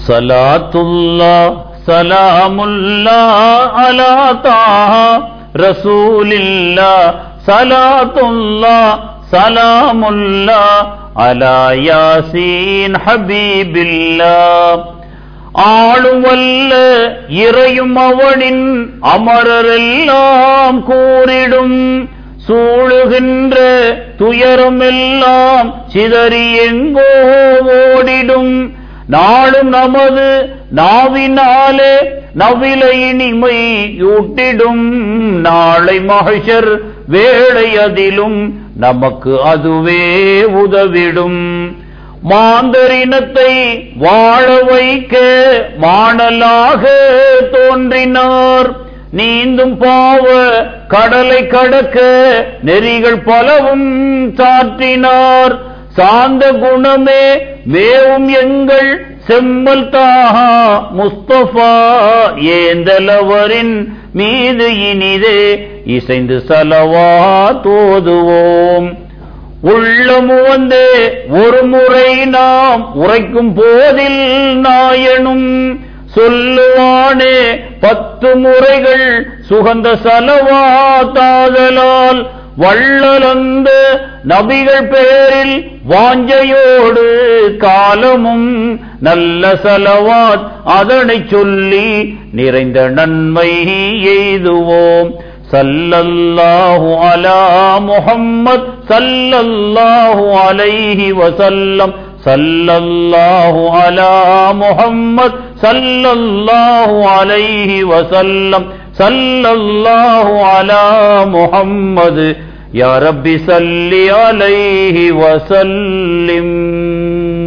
صلاة الله سلام الله على طه رسول الله صلاة الله سلام الله على ياسين حبيب الله ஆளுவல்ல இறையும் அவனின் அமரரெல்லாம் கூறிடும் சூழுகின்ற துயரமெல்லாம் சிதறி எங்கோ ஓடிடும் நாளும் நமது நாவினாலே நவில இனிமை யூட்டிடும் நாளை மகிஷர் வேளை அதிலும் நமக்கு அதுவே உதவிடும் மாந்தரினத்தை வாழ வைக்க மாணலாக தோன்றினார் நீந்தும் பாவ கடலை கடக்க நெறிகள் பலவும் சாற்றினார் சாந்த குணமே மேவும் எங்கள் செம்மல் தாஹா முஸ்தபா ஏந்தலவரின் மீது இனிதே இசைந்து சலவா தோதுவோம் உள்ளமு வந்து ஒரு முறை நாம் உரைக்கும் போதில் நாயனும் சொல்லுவானே பத்து முறைகள் சுகந்த சலவா தாதலால் வள்ளலந்த நபிகள் பேரில் வாஞ்சையோடு காலமும் நல்ல சலவாத் அதனை சொல்லி நிறைந்த நன்மை எய்துவோம் சல்லல்லாஹு அலா முஹம்மத் சல்லல்லாஹு அலைஹி வசல்லம் சல்லல்லாஹு அலா முஹம்மத் சல்லல்லாஹு அலைஹி வசல்லம் சல்லல்லாஹு அலா முஹம்மது யா ரப்பி சல்லி அலைஹி வசல்லிம்